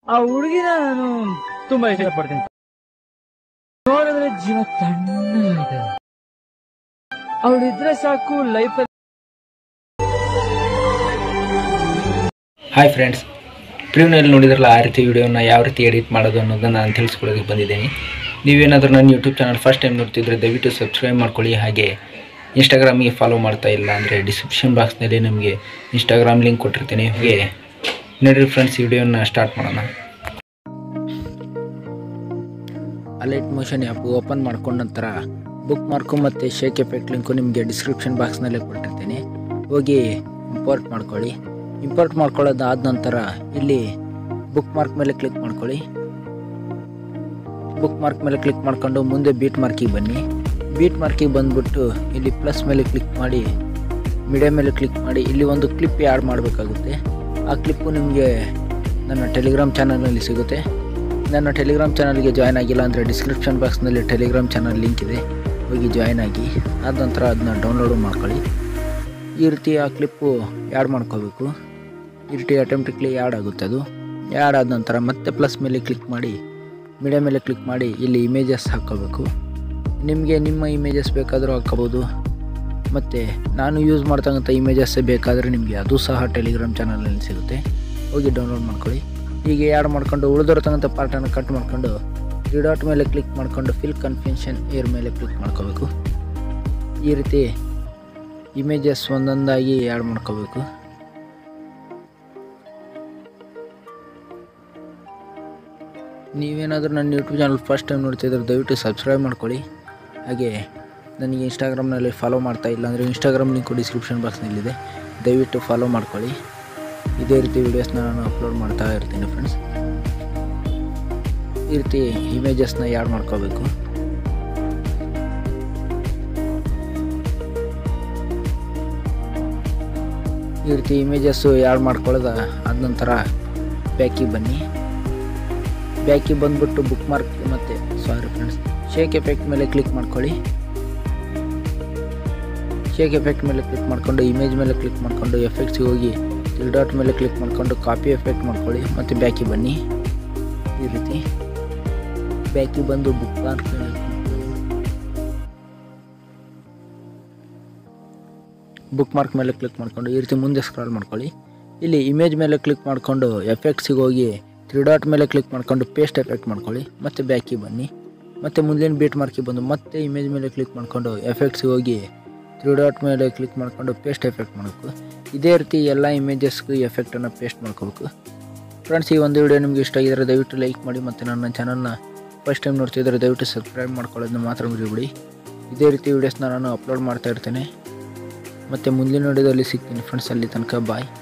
ಆ ಹುಡುಗಿನ ನಾನು ತುಂಬಾ ಇಷ್ಟಪಡ್ತೀನಿ ನೋಡಿದ್ರೆ ಜೀವ ತಣ್ಣಗಿದೆ ಅವಳಿದ್ರೆ ಸಾಕು ಲೈಫಲ್ಲಿ ಹಾಯ್ ಫ್ರೆಂಡ್ಸ್ ಪ್ರಿವ್ನಲ್ಲಿ ನೋಡಿದ್ರಲ್ಲ ಆ ರೀತಿ ವಿಡಿಯೋನ ಯಾವ ರೀತಿ ಎಡಿಟ್ ಮಾಡೋದು ಅನ್ನೋದನ್ನು ನಾನು ತಿಳಿಸ್ಕೊಡೋದಕ್ಕೆ ಬಂದಿದ್ದೀನಿ ನೀವೇನಾದರೂ ನನ್ನ ಯೂಟ್ಯೂಬ್ ಚಾನಲ್ ಫಸ್ಟ್ ಟೈಮ್ ನೋಡ್ತಿದ್ರೆ ದಯವಿಟ್ಟು ಸಬ್ಸ್ಕ್ರೈಬ್ ಮಾಡ್ಕೊಳ್ಳಿ ಹಾಗೆ ಇನ್ಸ್ಟಾಗ್ರಾಮಿಗೆ ಫಾಲೋ ಮಾಡ್ತಾ ಇಲ್ಲ ಅಂದರೆ ಡಿಸ್ಕ್ರಿಪ್ಷನ್ ಬಾಕ್ಸ್ನಲ್ಲಿ ನಿಮಗೆ ಇನ್ಸ್ಟಾಗ್ರಾಮ್ ಲಿಂಕ್ ಕೊಟ್ಟಿರ್ತೀನಿ ಹಾಗೆ ನೋಡಿರಿ ಫ್ರೆಂಡ್ಸ್ ಈ ವಿಡಿಯೋನ ಸ್ಟಾರ್ಟ್ ಮಾಡೋಣ ಅಲೈಟ್ ಮೋಷನ್ ಆ್ಯಪ್ ಓಪನ್ ಮಾಡ್ಕೊಂಡ ನಂತರ ಬುಕ್ ಮಾರ್ಕು ಮತ್ತು ಶೇಕ್ ಎಫೆಕ್ಟ್ ಲಿಂಕು ನಿಮಗೆ ಡಿಸ್ಕ್ರಿಪ್ಷನ್ ಬಾಕ್ಸ್ನಲ್ಲೇ ಕೊಟ್ಟಿರ್ತೀನಿ ಹೋಗಿ ಇಂಪೋರ್ಟ್ ಮಾಡ್ಕೊಳ್ಳಿ ಇಂಪೋರ್ಟ್ ಮಾಡ್ಕೊಳ್ಳೋದಾದ ನಂತರ ಇಲ್ಲಿ ಬುಕ್ ಮಾರ್ಕ್ ಮೇಲೆ ಕ್ಲಿಕ್ ಮಾಡ್ಕೊಳ್ಳಿ ಬುಕ್ ಮಾರ್ಕ್ ಮೇಲೆ ಕ್ಲಿಕ್ ಮಾಡ್ಕೊಂಡು ಮುಂದೆ ಬೀಟ್ ಮಾರ್ಕಿಗೆ ಬನ್ನಿ ಬೀಟ್ ಮಾರ್ಕಿಗೆ ಬಂದ್ಬಿಟ್ಟು ಇಲ್ಲಿ ಪ್ಲಸ್ ಮೇಲೆ ಕ್ಲಿಕ್ ಮಾಡಿ ಮೀಡಿಯಾ ಮೇಲೆ ಕ್ಲಿಕ್ ಮಾಡಿ ಇಲ್ಲಿ ಒಂದು ಕ್ಲಿಪ್ ಆ್ಯಡ್ ಮಾಡಬೇಕಾಗುತ್ತೆ ಆ ಕ್ಲಿಪ್ಪು ನಿಮಗೆ ನನ್ನ ಟೆಲಿಗ್ರಾಮ್ ಚಾನಲ್ನಲ್ಲಿ ಸಿಗುತ್ತೆ ನನ್ನ ಟೆಲಿಗ್ರಾಮ್ ಚಾನಲ್ಗೆ ಜಾಯ್ನ್ ಆಗಿಲ್ಲ ಅಂದರೆ ಡಿಸ್ಕ್ರಿಪ್ಷನ್ ಬಾಕ್ಸ್ನಲ್ಲಿ ಟೆಲಿಗ್ರಾಮ್ ಚಾನಲ್ ಲಿಂಕ್ ಇದೆ ಹೋಗಿ ಜಾಯ್ನ್ ಆಗಿ ಆದ ನಂತರ ಅದನ್ನ ಡೌನ್ಲೋಡು ಮಾಡ್ಕೊಳ್ಳಿ ಈ ರೀತಿ ಆ ಕ್ಲಿಪ್ಪು ಆ್ಯಡ್ ಮಾಡ್ಕೋಬೇಕು ಈ ರೀತಿ ಆಟೋಮೆಟಿಕ್ಲಿ ಆ್ಯಡ್ ಆಗುತ್ತೆ ಅದು ಆ್ಯಡ್ ಆದ ನಂತರ ಮತ್ತೆ ಪ್ಲಸ್ ಮೇಲೆ ಕ್ಲಿಕ್ ಮಾಡಿ ಮೀಡಿಯಾ ಮೇಲೆ ಕ್ಲಿಕ್ ಮಾಡಿ ಇಲ್ಲಿ ಇಮೇಜಸ್ ಹಾಕ್ಕೋಬೇಕು ನಿಮಗೆ ನಿಮ್ಮ ಇಮೇಜಸ್ ಬೇಕಾದರೂ ಹಾಕ್ಕೋಬೋದು ಮತ್ತು ನಾನು ಯೂಸ್ ಮಾಡ್ತಕ್ಕಂಥ ಇಮೇಜಸ್ ಬೇಕಾದರೆ ನಿಮಗೆ ಅದು ಸಹ ಟೆಲಿಗ್ರಾಮ್ ಚಾನಲಲ್ಲಿ ಸಿಗುತ್ತೆ ಹೋಗಿ ಡೌನ್ಲೋಡ್ ಮಾಡ್ಕೊಳ್ಳಿ ಹೀಗೆ ಆ್ಯಡ್ ಮಾಡ್ಕೊಂಡು ಉಳಿದಿರತಕ್ಕಂಥ ಪಾರ್ಟನ್ನು ಕಟ್ ಮಾಡ್ಕೊಂಡು ತ್ರೀ ಡಾಟ್ ಮೇಲೆ ಕ್ಲಿಕ್ ಮಾಡ್ಕೊಂಡು ಫಿಲ್ ಕನ್ಫೆನ್ಷನ್ ಏರ್ ಮೇಲೆ ಕ್ಲಿಕ್ ಮಾಡ್ಕೋಬೇಕು ಈ ರೀತಿ ಇಮೇಜಸ್ ಒಂದೊಂದಾಗಿ ಆ್ಯಡ್ ಮಾಡ್ಕೋಬೇಕು ನೀವೇನಾದರೂ ನನ್ನ ಯೂಟ್ಯೂಬ್ ಚಾನಲ್ ಫಸ್ಟ್ ಟೈಮ್ ನೋಡ್ತಿದ್ರೆ ದಯವಿಟ್ಟು ಸಬ್ಸ್ಕ್ರೈಬ್ ಮಾಡ್ಕೊಳ್ಳಿ ಹಾಗೆ ನನಗೆ ಇನ್ಸ್ಟಾಗ್ರಾಮ್ನಲ್ಲಿ ಫಾಲೋ ಮಾಡ್ತಾ ಇಲ್ಲ ಅಂದರೆ ಇನ್ಸ್ಟಾಗ್ರಾಮ್ ಲಿಂಕು ಡಿಸ್ಕ್ರಿಪ್ಷನ್ ಬಾಕ್ಸ್ನಲ್ಲಿದೆ ದಯವಿಟ್ಟು ಫಾಲೋ ಮಾಡ್ಕೊಳ್ಳಿ ಇದೇ ರೀತಿ ವೀಡಿಯೋಸ್ನ ನಾನು ಅಪ್ಲೋಡ್ ಮಾಡ್ತಾ ಇರ್ತೀನಿ ಫ್ರೆಂಡ್ಸ್ ಈ ರೀತಿ ಇಮೇಜಸ್ನ ಆ್ಯಡ್ ಮಾಡ್ಕೋಬೇಕು ಈ ರೀತಿ ಇಮೇಜಸ್ಸು ಆ್ಯಡ್ ಮಾಡ್ಕೊಳ್ಳೋದ ಆದ ನಂತರ ಬ್ಯಾಕಿಗೆ ಬನ್ನಿ ಬ್ಯಾಕಿಗೆ ಬಂದ್ಬಿಟ್ಟು ಬುಕ್ ಮಾರ್ಕ್ ಮತ್ತು ಸಾರಿ ಫ್ರೆಂಡ್ಸ್ ಶೇಕ್ ಎಫೆಕ್ಟ್ ಮೇಲೆ ಕ್ಲಿಕ್ ಮಾಡ್ಕೊಳ್ಳಿ ಶೇಕ್ ಎಫೆಕ್ಟ್ ಮೇಲೆ ಕ್ಲಿಕ್ ಮಾಡ್ಕೊಂಡು ಇಮೇಜ್ ಮೇಲೆ ಕ್ಲಿಕ್ ಮಾಡ್ಕೊಂಡು ಎಫೆಕ್ಟ್ಸಿಗೆ ಹೋಗಿ ತ್ರೀ ಡಾಟ್ ಮೇಲೆ ಕ್ಲಿಕ್ ಮಾಡ್ಕೊಂಡು ಕಾಪಿ ಎಫೆಕ್ಟ್ ಮಾಡ್ಕೊಳ್ಳಿ ಮತ್ತು ಬ್ಯಾಕಿಗೆ ಬನ್ನಿ ಈ ರೀತಿ ಬ್ಯಾಕಿಗೆ ಬಂದು ಬುಕ್ ಮಾರ್ಕ್ ಮೇಲೆ ಬುಕ್ ಮಾರ್ಕ್ ಮೇಲೆ ಕ್ಲಿಕ್ ಮಾಡ್ಕೊಂಡು ಈ ರೀತಿ ಮುಂದೆ ಸ್ಕ್ರಾಲ್ ಮಾಡ್ಕೊಳ್ಳಿ ಇಲ್ಲಿ ಇಮೇಜ್ ಮೇಲೆ ಕ್ಲಿಕ್ ಮಾಡಿಕೊಂಡು ಎಫೆಕ್ಟ್ಸಿಗೆ ಹೋಗಿ ತ್ರೀ ಡಾಟ್ ಮೇಲೆ ಕ್ಲಿಕ್ ಮಾಡ್ಕೊಂಡು ಪೇಸ್ಟ್ ಎಫೆಕ್ಟ್ ಮಾಡ್ಕೊಳ್ಳಿ ಮತ್ತು ಬ್ಯಾಕಿಗೆ ಬನ್ನಿ ಮತ್ತು ಮುಂದಿನ ಬೀಟ್ ಮಾರ್ಕಿಗೆ ಬಂದು ಮತ್ತೆ ಇಮೇಜ್ ಮೇಲೆ ಕ್ಲಿಕ್ ಮಾಡ್ಕೊಂಡು ಎಫೆಕ್ಟ್ಸಿಗೆ ಹೋಗಿ ತ್ರೀ ಡಾಟ್ ಮೇಲೆ ಕ್ಲಿಕ್ ಮಾಡ್ಕೊಂಡು ಪೇಸ್ಟ್ ಎಫೆಕ್ಟ್ ಮಾಡಬೇಕು ಇದೇ ರೀತಿ ಎಲ್ಲ ಇಮೇಜಸ್ಗೂ ಎಫೆಕ್ಟನ್ನು ಪೇಸ್ಟ್ ಮಾಡ್ಕೋಬೇಕು ಫ್ರೆಂಡ್ಸ್ ಈ ಒಂದು ವಿಡಿಯೋ ನಿಮಗೆ ಇಷ್ಟ ಆಗಿದ್ರೆ ದಯವಿಟ್ಟು ಲೈಕ್ ಮಾಡಿ ಮತ್ತು ನನ್ನ ಚಾನಲ್ನ ಫಸ್ಟ್ ಟೈಮ್ ನೋಡ್ತಿದ್ರೆ ದಯವಿಟ್ಟು ಸಬ್ಸ್ಕ್ರೈಬ್ ಮಾಡ್ಕೊಳ್ಳೋದನ್ನ ಮಾತ್ರ ಮರಿಬಿಡಿ ಇದೇ ರೀತಿ ವೀಡಿಯೋಸ್ನ ನಾನು ಅಪ್ಲೋಡ್ ಮಾಡ್ತಾ ಇರ್ತೇನೆ ಮತ್ತು ಮುಂದಿನ ವಿಡಿಯೋದಲ್ಲಿ ಸಿಗ್ತೀನಿ ಫ್ರೆಂಡ್ಸ್ ಅಲ್ಲಿ ತನಕ ಬಾಯ್